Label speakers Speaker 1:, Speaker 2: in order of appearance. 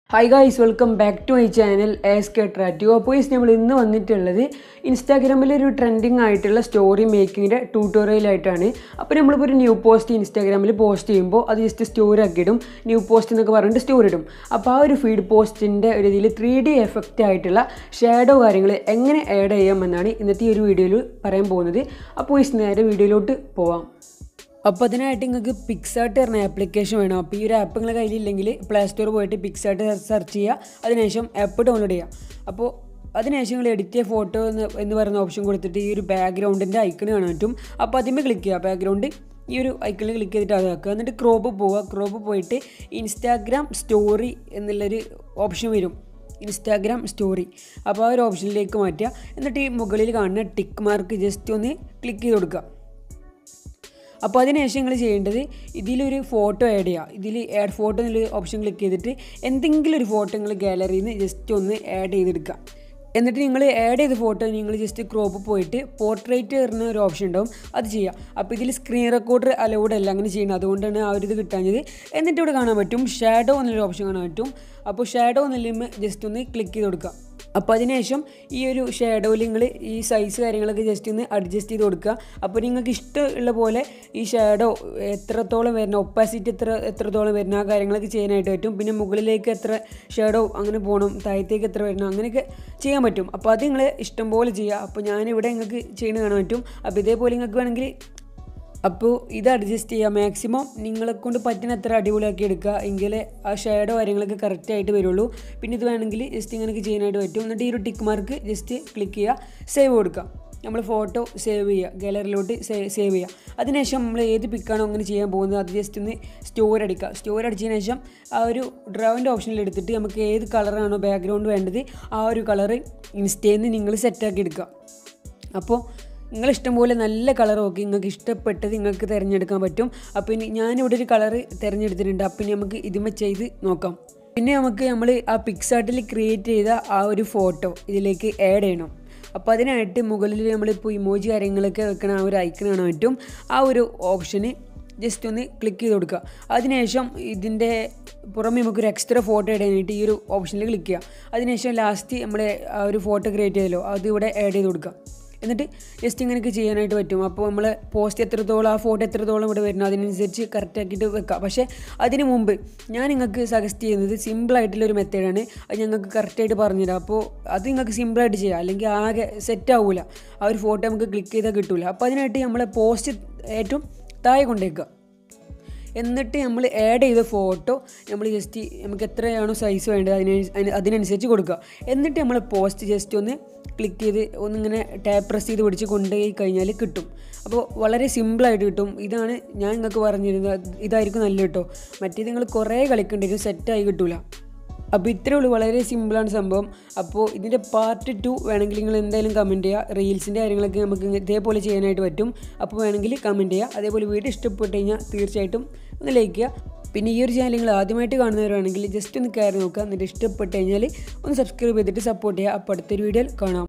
Speaker 1: hi guys welcome back to my channel S K ട്രാറ്റു അപ്പോൾ ഈസ് നമ്മൾ ഇന്ന് വന്നിട്ടുള്ളത് ഇൻസ്റ്റാഗ്രാമിൽ ഒരു ട്രെൻഡിങ് ആയിട്ടുള്ള സ്റ്റോറി മേക്കിങ്ങിൻ്റെ ട്യൂട്ടോറിയലായിട്ടാണ് അപ്പോൾ നമ്മളിപ്പോൾ ഒരു ന്യൂ പോസ്റ്റ് ഇൻസ്റ്റാഗ്രാമിൽ പോസ്റ്റ് ചെയ്യുമ്പോൾ അത് ജസ്റ്റ് സ്റ്റോറി ആക്കിയിടും ന്യൂ പോസ്റ്റ് എന്നൊക്കെ പറഞ്ഞിട്ട് സ്റ്റോറി ഇടും അപ്പോൾ ആ ഒരു ഫീഡ് പോസ്റ്റിൻ്റെ ഒരു ഇതിൽ ത്രീ ഡി എഫക്റ്റ് ആയിട്ടുള്ള ഷാഡോ കാര്യങ്ങൾ എങ്ങനെ ആഡ് ചെയ്യാം എന്നാണ് ഇന്നത്തെ ഈ ഒരു വീഡിയോയിൽ പറയാൻ പോകുന്നത് അപ്പോൾ ഈസ് നേരെ വീഡിയോയിലോട്ട് പോവാം അപ്പോൾ അതിനായിട്ട് നിങ്ങൾക്ക് പിക്സാർട്ട് പറഞ്ഞ ആപ്ലിക്കേഷൻ വേണം അപ്പോൾ ഈ ഒരു ആപ്പ് നിങ്ങളുടെ കയ്യിലില്ലെങ്കിൽ പ്ലേ സ്റ്റോർ പോയിട്ട് പിക്സാർട്ട് സെർച്ച് ചെയ്യുക അതിനുശേഷം ആപ്പ് ഡൗൺലോഡ് ചെയ്യുക അപ്പോൾ അതിനുശേഷം നിങ്ങൾ എഡിറ്റ് ചെയ്യ ഫോട്ടോ എന്ന് എന്ന് പറയുന്ന ഓപ്ഷൻ കൊടുത്തിട്ട് ഈ ഒരു ബാക്ക്ഗ്രൗണ്ടിൻ്റെ ഐക്കൺ കാണാൻ പറ്റും അപ്പോൾ അതിന്മേൽ ക്ലിക്ക് ചെയ്യുക ബാക്ക്ഗ്രൗണ്ട് ഈ ഒരു ഐക്കണിൽ ക്ലിക്ക് ചെയ്തിട്ട് അതാക്കുക എന്നിട്ട് ക്രോപ്പ് പോവുക ക്രോപ്പ് പോയിട്ട് ഇൻസ്റ്റാഗ്രാം സ്റ്റോറി എന്നുള്ളൊരു ഓപ്ഷൻ വരും ഇൻസ്റ്റാഗ്രാം സ്റ്റോറി അപ്പോൾ ആ ഒരു ഓപ്ഷനിലേക്ക് മാറ്റുക എന്നിട്ട് ഈ മുകളിൽ കാണുന്ന ടിക്ക് മാർക്ക് ജസ്റ്റ് ഒന്ന് ക്ലിക്ക് ചെയ്ത് കൊടുക്കുക അപ്പോൾ അതിനുശേഷം നിങ്ങൾ ചെയ്യേണ്ടത് ഇതിലൊരു ഫോട്ടോ ആഡ് ചെയ്യുക ഇതിൽ ആഡ് ഫോട്ടോ എന്നുള്ള ഓപ്ഷൻ ക്ലിക്ക് ചെയ്തിട്ട് എന്തെങ്കിലും ഒരു ഫോട്ടോ നിങ്ങൾ ഗാലറിയിൽ നിന്ന് ജസ്റ്റ് ഒന്ന് ആഡ് ചെയ്തെടുക്കുക എന്നിട്ട് നിങ്ങൾ ആഡ് ചെയ്ത ഫോട്ടോ നിങ്ങൾ ജസ്റ്റ് ക്രോപ്പ് പോയിട്ട് പോർട്രേറ്റ് വരുന്ന ഒരു ഓപ്ഷൻ ഉണ്ടാവും അത് ചെയ്യുക അപ്പോൾ ഇതിൽ സ്ക്രീൻ റെക്കോർഡർ അലൗഡ് അല്ല അങ്ങനെ ചെയ്യണം അതുകൊണ്ടാണ് ആ ഒരു ഇത് കിട്ടാഞ്ഞത് എന്നിട്ട് ഇവിടെ കാണാൻ പറ്റും ഷാഡോ എന്നൊരു ഓപ്ഷൻ കാണാൻ പറ്റും അപ്പോൾ ഷാഡോ എന്നുള്ളതിൽ ജസ്റ്റ് ഒന്ന് ക്ലിക്ക് ചെയ്ത് കൊടുക്കുക അപ്പോൾ അതിനുശേഷം ഈ ഒരു ഷാഡോയിൽ നിങ്ങൾ ഈ സൈസ് കാര്യങ്ങളൊക്കെ ജസ്റ്റ് ഒന്ന് അഡ്ജസ്റ്റ് ചെയ്ത് കൊടുക്കുക അപ്പോൾ നിങ്ങൾക്ക് ഇഷ്ടമുള്ള പോലെ ഈ ഷാഡോ എത്രത്തോളം വരുന്ന ഒപ്പാസിറ്റി എത്ര എത്രത്തോളം വരുന്ന ആ കാര്യങ്ങളൊക്കെ ചെയ്യാനായിട്ട് പറ്റും പിന്നെ മുകളിലേക്ക് എത്ര ഷാഡോ അങ്ങനെ പോകണം താഴത്തേക്ക് എത്ര വരണം അങ്ങനെയൊക്കെ ചെയ്യാൻ പറ്റും അപ്പോൾ അത് നിങ്ങൾ ഇഷ്ടം പോലെ ചെയ്യുക അപ്പോൾ ഞാനിവിടെ നിങ്ങൾക്ക് ചെയ്യുന്നത് കാണാൻ പറ്റും അപ്പോൾ ഇതേപോലെ നിങ്ങൾക്ക് വേണമെങ്കിൽ അപ്പോൾ ഇത് അഡ്ജസ്റ്റ് ചെയ്യുക മാക്സിമം നിങ്ങളെ കൊണ്ട് പറ്റുന്ന അത്ര അടിപൊളിയാക്കി എടുക്കുക എങ്കിലേ ആ ഷേഡോ കാര്യങ്ങളൊക്കെ കറക്റ്റ് ആയിട്ട് വരുള്ളൂ പിന്നെ ഇത് വേണമെങ്കിൽ ജസ്റ്റ് ഇങ്ങനെയൊക്കെ ചെയ്യാനായിട്ട് പറ്റും എന്നിട്ട് ഈ ഒരു ടിക്ക് മാർക്ക് ജസ്റ്റ് ക്ലിക്ക് ചെയ്യുക സേവ് കൊടുക്കുക നമ്മൾ ഫോട്ടോ സേവ് ചെയ്യുക ഗാലറിയിലോട്ട് സേവ് ചെയ്യുക അതിനുശേഷം നമ്മൾ ഏത് പിക്കാണോ അങ്ങനെ ചെയ്യാൻ പോകുന്നത് അത് ജസ്റ്റ് ഒന്ന് സ്റ്റോർ അടിക്കുക സ്റ്റോർ അടിച്ചതിന് ശേഷം ആ ഒരു ഡ്രോവിൻ്റെ ഓപ്ഷനിൽ എടുത്തിട്ട് നമുക്ക് ഏത് കളറാണോ ബാക്ക്ഗ്രൗണ്ട് വേണ്ടത് ആ ഒരു കളറ് ഇൻസ്റ്റയിൽ നിന്ന് നിങ്ങൾ സെറ്റാക്കി എടുക്കുക അപ്പോൾ നിങ്ങൾ ഇഷ്ടംപോലെ നല്ല കളർ നോക്കി നിങ്ങൾക്ക് ഇഷ്ടപ്പെട്ടത് നിങ്ങൾക്ക് തിരഞ്ഞെടുക്കാൻ പറ്റും അപ്പോൾ ഇനി ഞാനിവിടെ ഒരു കളർ തിരഞ്ഞെടുത്തിട്ടുണ്ട് അപ്പോൾ ഇനി നമുക്ക് ഇതുമേ ചെയ്ത് നോക്കാം പിന്നെ നമുക്ക് നമ്മൾ ആ പിക്സാർട്ടിൽ ക്രിയേറ്റ് ചെയ്ത ആ ഒരു ഫോട്ടോ ഇതിലേക്ക് ആഡ് ചെയ്യണം അപ്പോൾ അതിനായിട്ട് മുകളിൽ നമ്മളിപ്പോൾ ഇമോജി കാര്യങ്ങളൊക്കെ വെക്കണ ആ ഒരു ഐക്കൺ കാണാൻ പറ്റും ആ ഒരു ഓപ്ഷന് ജസ്റ്റ് ഒന്ന് ക്ലിക്ക് ചെയ്ത് കൊടുക്കുക അതിനുശേഷം ഇതിൻ്റെ പുറമെ നമുക്കൊരു എക്സ്ട്രാ ഫോട്ടോ ഇടാനായിട്ട് ഈ ഒരു ഓപ്ഷനിൽ ക്ലിക്ക് ചെയ്യുക അതിനുശേഷം ലാസ്റ്റ് നമ്മൾ ആ ഒരു ഫോട്ടോ ക്രിയേറ്റ് ചെയ്തല്ലോ അത് ഇവിടെ ആഡ് ചെയ്ത് കൊടുക്കുക എന്നിട്ട് ജസ്റ്റ് ഇങ്ങനെയൊക്കെ ചെയ്യാനായിട്ട് പറ്റും അപ്പോൾ നമ്മൾ പോസ്റ്റ് എത്രത്തോളം ആ ഫോട്ടോ എത്രത്തോളം ഇവിടെ വരുന്നു അതിനനുസരിച്ച് കറക്റ്റ് ആക്കിയിട്ട് വെക്കാം പക്ഷേ അതിന് മുമ്പ് ഞാൻ നിങ്ങൾക്ക് സജസ്റ്റ് ചെയ്യുന്നത് സിമ്പിളായിട്ടുള്ളൊരു മെത്തേഡാണ് അത് ഞങ്ങൾക്ക് കറക്റ്റായിട്ട് പറഞ്ഞുതരാം അപ്പോൾ അത് നിങ്ങൾക്ക് സിമ്പിളായിട്ട് ചെയ്യാം അല്ലെങ്കിൽ ആകെ സെറ്റ് ആവില്ല ആ ഒരു ഫോട്ടോ നമുക്ക് ക്ലിക്ക് ചെയ്താൽ കിട്ടില്ല അപ്പോൾ അതിനായിട്ട് നമ്മളെ പോസ്റ്റ് ഏറ്റവും താഴെ കൊണ്ടേക്കുക എന്നിട്ട് നമ്മൾ ആഡ് ചെയ്ത ഫോട്ടോ നമ്മൾ ജസ്റ്റ് നമുക്ക് എത്രയാണോ സൈസ് വേണ്ടത് അതിന് അതിനനുസരിച്ച് കൊടുക്കുക എന്നിട്ട് നമ്മൾ പോസ്റ്റ് ജസ്റ്റ് ഒന്ന് ക്ലിക്ക് ചെയ്ത് ഒന്നിങ്ങനെ ടാപ്പ് പ്രസ് ചെയ്ത് പിടിച്ച് കൊണ്ടുപോയി കഴിഞ്ഞാൽ കിട്ടും അപ്പോൾ വളരെ സിമ്പിളായിട്ട് കിട്ടും ഇതാണ് ഞാൻ നിങ്ങൾക്ക് പറഞ്ഞിരുന്നത് ഇതായിരിക്കും നല്ല കേട്ടോ മറ്റേത് നിങ്ങൾ കുറേ കളിക്കേണ്ടി വരും സെറ്റായി കിട്ടില്ല അപ്പോൾ ഇത്രയേ ഉള്ളൂ വളരെ സിമ്പിളാണ് സംഭവം അപ്പോൾ ഇതിൻ്റെ പാർട്ട് ടു വേണമെങ്കിൽ നിങ്ങൾ എന്തായാലും കമൻറ്റ് ചെയ്യുക റീൽസിൻ്റെ കാര്യങ്ങളൊക്കെ നമുക്ക് ഇതേപോലെ ചെയ്യാനായിട്ട് പറ്റും അപ്പോൾ വേണമെങ്കിൽ കമൻറ്റ് ചെയ്യുക അതേപോലെ വീഡിയോ ഇഷ്ടപ്പെട്ട് കഴിഞ്ഞാൽ തീർച്ചയായിട്ടും ഒന്ന് ലൈക്ക് ചെയ്യുക പിന്നെ ഈ ഒരു ചാനൽ നിങ്ങൾ ആദ്യമായിട്ട് കാണുന്നവരാണെങ്കിൽ ജസ്റ്റ് ഒന്ന് കയറി നോക്കുക എന്നിട്ട് ഇഷ്ടപ്പെട്ട് കഴിഞ്ഞാൽ ഒന്ന് സബ്സ്ക്രൈബ് ചെയ്തിട്ട് സപ്പോർട്ട് ചെയ്യുക അപ്പോൾ അടുത്തൊരു വീഡിയോയിൽ കാണാം